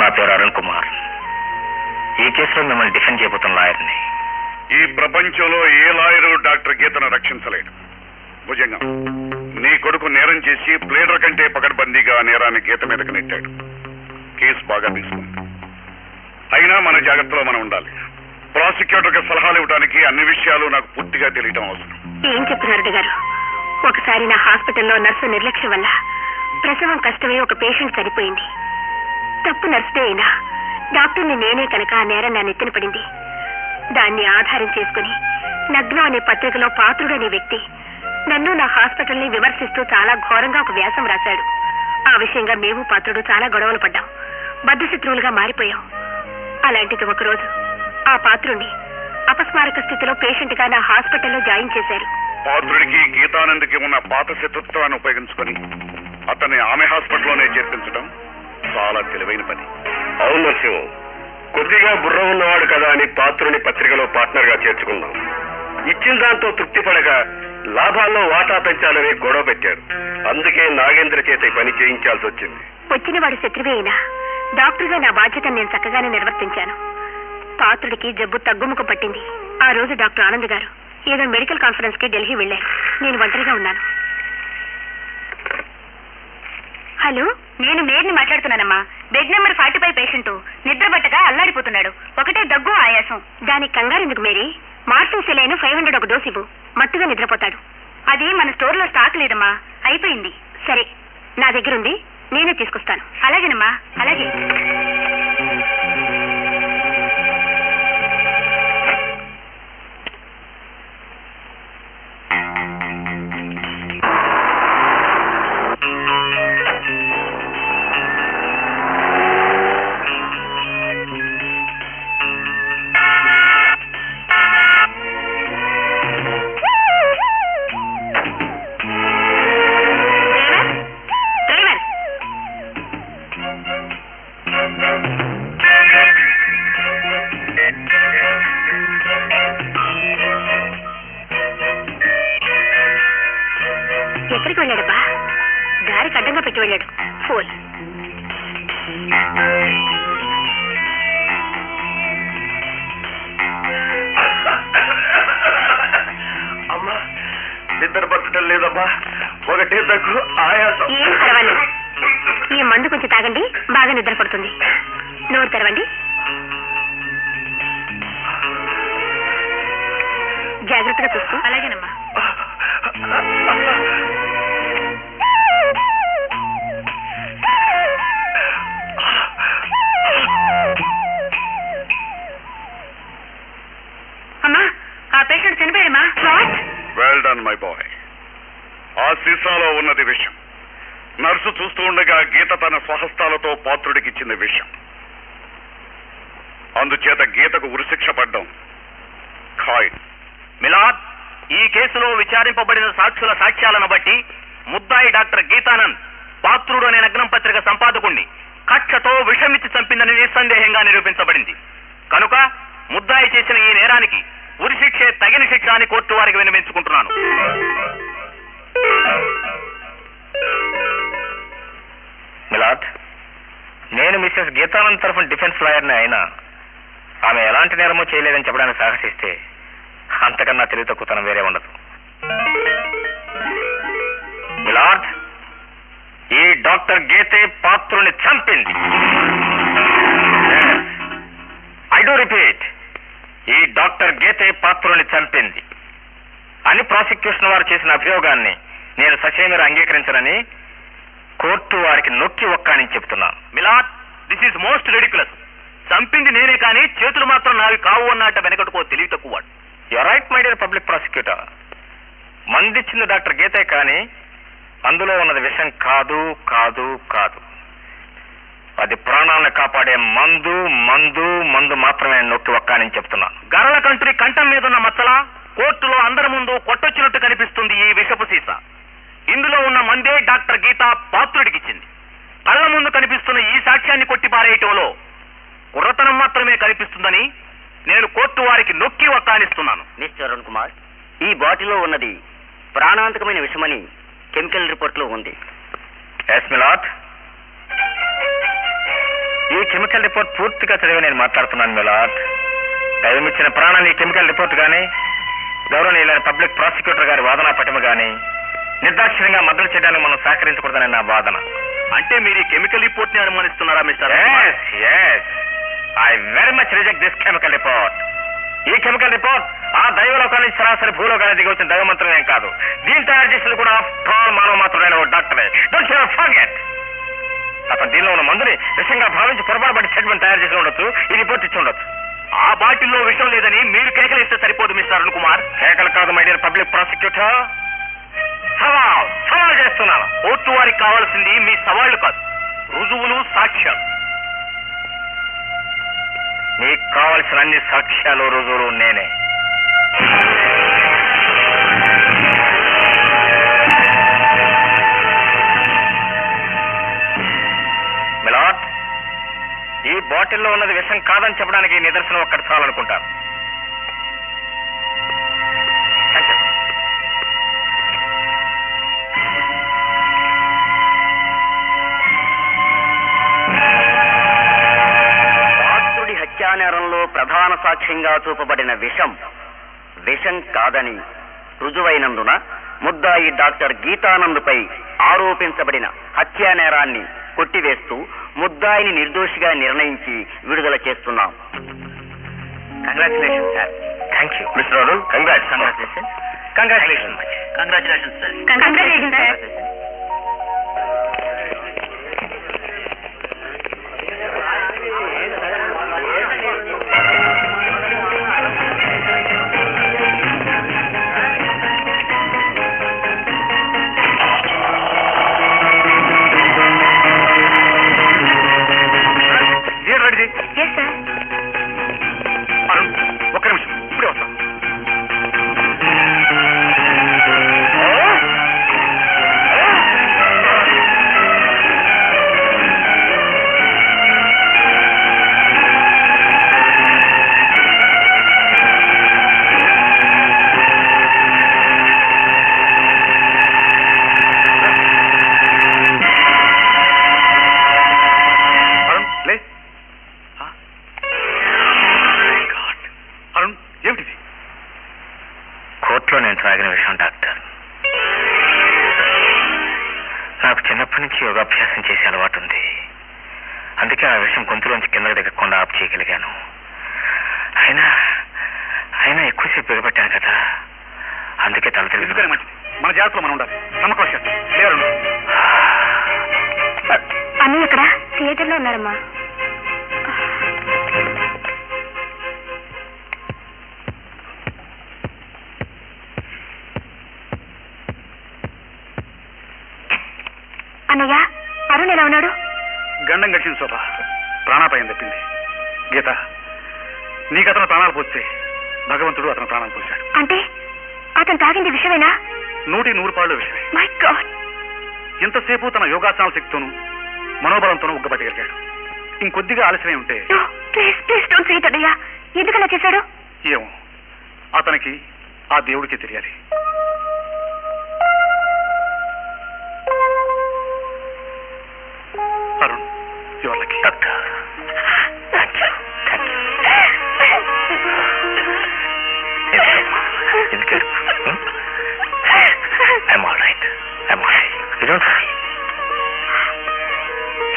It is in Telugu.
నా పేరు అరుణ్ కుమార్ ఈ కేసులో మిమ్మల్ని డిఫెండ్ చేయబోతున్న లాయర్ని ఈ ప్రపంచంలో ఏ లాయరు డాక్టర్ గీతను రక్షించలేడు భుజంగా నీ కొడుకు నేరం చేసి ప్లేడర్ కంటే పకడ్బందీగా ఆ నేరాన్ని గీత మీదకి నెట్టాడు కేసు బాగా తీసుకుంది అయినా మన జాగ్రత్తలో మనం ఉండాలి ప్రాసిక్యూటర్కి సలహాలు ఇవ్వడానికి అన్ని విషయాలు నాకు పూర్తిగా తెలియటం అవసరం ఏం చెప్తున్నారు గారు ఒకసారి నా హాస్పిటల్లో నర్సు నిర్లక్ష్యం వల్ల ప్రసవం కష్టమే ఒక పేషెంట్ చనిపోయింది తప్పు నర్సుదే అయినా డాక్టర్ని నేనే కనుక ఆ నేరం నా నెత్తిన పడింది దాన్ని ఆధారం చేసుకుని నగ్నం అనే పత్రికలో పాత్రుడు అనే వ్యక్తి నన్ను నా హాస్పిటల్ని విమర్శిస్తూ చాలా ఘోరంగా ఒక వ్యాసం రాశాడు ఆ విషయంగా మేము పాత్రుడు చాలా గొడవలు పడ్డాం బద్ధశత్రువులుగా మారిపోయాం అలాంటిది ఒకరోజు ఆ పాత్రుణ్ణి అపస్మారక స్థితిలో పేషెంట్ గా నా హాస్పిటల్లో జాయిన్ చేశారు పాత్రుడికి గీతానందకి ఉన్న పాత శత్రుత్వాన్ని ఉపయోగించుకొని అతన్ని ఆమె హాస్పిటల్లోనే చేర్పించడం చాలా తెలివైన పని అవును నరసింహం కొద్దిగా బుర్ర ఉన్నవాడు కదా అని పాత్రుని పత్రికలో పార్ట్నర్ గా చేర్చుకున్నాం ఇచ్చిన దాంతో తృప్తి పడక లాభాల్లో వాటా పెంచాలని గొడవ పెట్టాడు అందుకే నాగేంద్ర చేత ఈ పని చేయించాల్సి వచ్చింది వచ్చిన వాడు శత్రువే అయినా డాక్టర్గా నా బాధ్యతను నేను చక్కగానే నిర్వర్తించాను పాత్రుడికి జబ్బు తగ్గుముఖం పట్టింది ఆ రోజు డాక్టర్ ఆనంద్ గారు ఏదో మెడికల్ కాన్ఫరెన్స్ కి ఢిల్లీ వెళ్లారు నేను ఒంటరిగా ఉన్నాను హలో నేను మేర్ని మాట్లాడుతున్నానమ్మా bed number forty five patient నిద్రపట్టగా అల్లాడిపోతున్నాడు ఒకటే దగ్గు ఆయాసం దానికి కంగారు ఎందుకు Mary morphine saline five hundred ఒక డోసు ఇవ్వు మత్తుగా నిద్రపోతాడు అది మన స్టోర్ లో స్టాక్ లేదమ్మా అయిపోయింది సరే నా దగ్గర ఉంది నేనే తీసుకొస్తాను అలాగేనమ్మా అలాగే డ్రైవర్ ఎక్కడికి వెళ్ళాడబ్బా దారికి అడ్డంగా పెట్టి వెళ్ళాడు ఫోన్ అమ్మా నిద్ర పట్టడం లేదమ్మా ఒకటే దగ్గు ఆయాసం ఏం పర్వాలేదు ఈ మందు కొంచెం తాగండి బాగా నిద్ర పడుతుంది నోరు తెరవండి జాగ్రత్తగా చూసుకో అలాగేనమ్మా అమ్మా ఆ పేషెంట్ చనిపోయాడమ్మా what well done my boy ఆ సీసాలో ఉన్నది విషయం నర్సు చూస్తూ ఉండగా గీత తన స్వహస్తాలతో పాత్రుడికి ఇచ్చిన విషయం అందుచేత గీతకు ఉరిశిక్ష పడ్డం ఖాయం మిలాద్ ఈ కేసులో విచారింపబడిన సాక్షుల సాక్ష్యాలను బట్టి ముద్దాయి డాక్టర్ గీతానంద్ పాత్రుడు అనే నగ్నం పత్రిక సంపాదకుణ్ణి కక్షతో విషమిచ్చి చంపిందని నిస్సందేహంగా నిరూపించబడింది కనుక ముద్దాయి చేసిన ఈ నేరానికి ఉరిశిక్షే తగిన శిక్ష అని కోర్టు వారికి వినిపించుకుంటున్నాను మిలాద్ నేను మిస్సెస్ గీతానంద్ తరఫున డిఫెన్స్ లాయర్ని అయినా ఆమె ఎలాంటి నేరమో చేయలేదని చెప్పడానికి సాహసిస్తే అంతకన్నా తెలివి తక్కువతనం వేరే ఉండదు మిలార్డ్ ఈ డాక్టర్ గీతే పాత్రుని చంపింది ఐ డూ రిపీట్ ఈ డాక్టర్ గీతే పాత్రుని చంపింది అని ప్రాసిక్యూషన్ వారు చేసిన అభియోగాన్ని నేను ససేమిర అంగీకరించనని కోర్టు వారికి నొక్కి ఒక్కాని చెప్తున్నాను milord this is most ridiculous చంపింది నేనే కానీ చేతులు మాత్రం నావి కావు అన్నట్ట వెనకట్టుకో తెలివి తక్కువ you right my dear public prosecutor మందిచ్చింది డాక్టర్ గీతే కానీ అందులో ఉన్నది విషం కాదు కాదు కాదు అది ప్రాణాలను కాపాడే మందు మందు మందు మాత్రమే నొక్కి ఒక్కాని చెప్తున్నాను గరళ కంటుని కంఠం మీద ఉన్న మచ్చల కోర్టులో అందరి ముందు కొట్టొచ్చినట్టు కనిపిస్తుంది ఈ విషపు సీసా ఇందులో ఉన్న మందే డాక్టర్ గీత పాత్రుడికిచ్చింది కళ్ళ ముందు కనిపిస్తున్న ఈ సాక్ష్యాన్ని కొట్టిపారేయటంలో కుర్రతనం మాత్రమే కనిపిస్తుందని నేను కోర్టు వారికి నొక్కి ఒక్కానిస్తున్నాను మిస్టర్ అరుణ్ కుమార్ ఈ బాటిల్లో ఉన్నది ప్రాణాంతకమైన విషమని కెమికల్ రిపోర్ట్ లో ఉంది ఎస్ మిలాట్ ఈ కెమికల్ రిపోర్ట్ పూర్తిగా చదివి నేను మాట్లాడుతున్నాను మిలాడ్ దైవం ఇచ్చిన ప్రాణాన్ని ఈ కెమికల్ రిపోర్ట్ గాని గౌరవనీయులైన పబ్లిక్ ప్రాసిక్యూటర్ గారి వాదన పటిమ గాని నిర్దాక్షిణ్యంగా మద్దతు చేయడానికి మనం సహకరించకూడదని నా వాదన అంటే మీరు ఈ కెమికల్ రిపోర్ట్ ని అనుమానిస్తున్నారా mister S S I very much reject this chemical report ఈ కెమికల్ రిపోర్ట్ ఆ దైవలోకాన్ని సరాసరి భూలోకాన్ని దిగి వచ్చిన దైవ మంత్రం ఏం కాదు దీని తయారు చేసింది కూడా ఆఫ్టర్ ఆల్ మానవ మాత్రమైన ఓ డాక్టరే డోంట్ యూ ఫర్గెట్ అతను దీనిలో ఉన్న మందుని విషంగా భావించి పొరపాటు పడి సెగ్మెంట్ తయారు చేసి ఉండొచ్చు ఈ రిపోర్ట్ ఇచ్చి ఉండొచ్చు ఆ బాటిల్లో విషయం లేదని మీరు కేకలేస్తే సరిపోదు మిస్టర్ అరుణ్ కుమార్ కేకలు కాదు మై డియర్ పబ్లిక్ ప్రాసిక్యూటర్ సవాల్ సవాల్ చేస్తున్నాను కోర్టు వారికి కావాల్సింది మీ సవాళ్లు కాదు రుజువులు సాక్ష్యాలు నీకు కావలసిన అన్ని సాక్ష్యాలు రుజువులు నేనే మిలాట్ ఈ బాటిల్లో ఉన్నది విషం కాదని చెప్పడానికి ఈ నిదర్శనం ఒక్కటి చాలనుకుంటాను Thank you. పాత్రుడి హత్యానేరంలో ప్రధాన సాక్ష్యంగా చూపబడిన విషం విషం కాదని రుజువైనందున ముద్దాయి డాక్టర్ గీతానందుపై ఆరోపించబడిన హత్యానేరాన్ని కొట్టివేస్తూ ముద్దాయిని నిర్దోషిగా నిర్ణయించి విడుదల చేస్తున్నాం congratulation sir thank you mister Arun congrats congratulation congratulation congratulation sir congratulation sir ready yes sir Arun ఒక్క నిమిషం ఇప్పుడే వస్తాం అరుణ్ లే ఆ? God. అరుణ్ ఏమిటిది కోర్టులో నేను త్రాగిన విషయం డాక్టర్ నాకు చిన్నప్పటి నుంచి యోగాభ్యాసం చేసే అలవాటు ఉంది అందుకే ఆ విషయం గొంతులోంచి కిందకి దిగకుండా ఆపు చేయగలిగాను అయినా అయినా ఎక్కువసేపు బిగబట్టాను కదా అందుకే తల ఎందుకని తిరిగి మంచిది మన జాగ్రత్తలో మనం ఉండాలి నమ్మకం విషయం లే అరుణ్ అన్నీ ఇక్కడ థియేటర్లో ఉన్నారమ్మా అన్నయ్య అరుణ్ ఎలా ఉన్నాడు గండం గడిచింది శోభ ప్రాణాపాయం తప్పింది గీత నీకు అతను ప్రాణాలు పోస్తే భగవంతుడు అతను ప్రాణాలు పోశాడు అంటే అతను తాగింది విషయమేనా నూటి నూరు పాళ్ళు విషయమే మై గాడ్ ఎంతసేపు తన యోగాసనాల శక్తితోనూ మనోబలంతోనూ ఉగ్గబట్టగలిగాడు ఇంకొద్దిగా ఆలస్యమై ఉంటే ప్లీజ్ ప్లీజ్ డోంట్ సే అన్నయ్య ఎందుకలా చేశాడు ఏమో అతనికి ఆ దేవుడికి తెలియాలి Arun your lucky doctor thank you thank you ఎందుకు I'm all right I'm all right you don't worry